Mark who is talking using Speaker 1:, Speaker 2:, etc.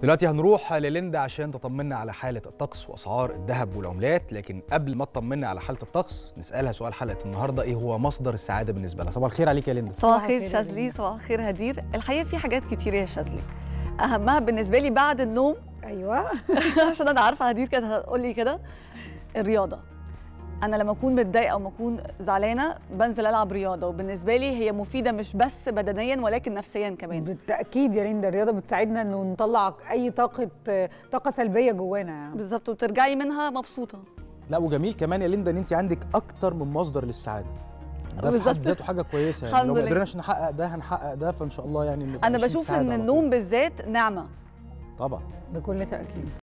Speaker 1: دلوقتي هنروح لليندا عشان تطمنا على حالة الطقس وأسعار الذهب والعملات لكن قبل ما تطمنا على حالة الطقس نسألها سؤال حلقة النهاردة إيه هو مصدر السعادة بالنسبة لها صباح الخير عليك يا ليندا
Speaker 2: صباح
Speaker 3: صباح
Speaker 2: الخير
Speaker 3: الخير يا
Speaker 2: شاذلي
Speaker 3: لينا.
Speaker 2: صباح الخير هدير الحقيقه في حاجات كتير يا شاذلي اهمها بالنسبه لي بعد النوم
Speaker 3: ايوه
Speaker 2: عشان انا عارفه هدير كانت هتقول لي كده الرياضه انا لما اكون متضايقه او اكون زعلانه بنزل العب رياضه وبالنسبه لي هي مفيده مش بس بدنيا ولكن نفسيا كمان
Speaker 3: بالتاكيد يا ليندا الرياضه بتساعدنا انه نطلع اي طاقه طاقه سلبيه جوانا يعني.
Speaker 2: بالظبط وترجعي منها مبسوطه
Speaker 4: لا وجميل كمان يا ليندا ان انت عندك اكتر من مصدر للسعاده ده في حد
Speaker 2: بالظبط.
Speaker 4: ذاته حاجه كويسه يعني
Speaker 2: الحمد
Speaker 4: لو ما
Speaker 2: لله.
Speaker 4: قدرناش نحقق ده هنحقق ده فان شاء الله يعني نبقى
Speaker 2: انا
Speaker 4: ماشيين
Speaker 2: بشوف
Speaker 4: بسعادة
Speaker 2: ان
Speaker 4: على
Speaker 2: النوم
Speaker 4: طول.
Speaker 2: بالذات نعمه
Speaker 4: طبعا
Speaker 3: بكل تاكيد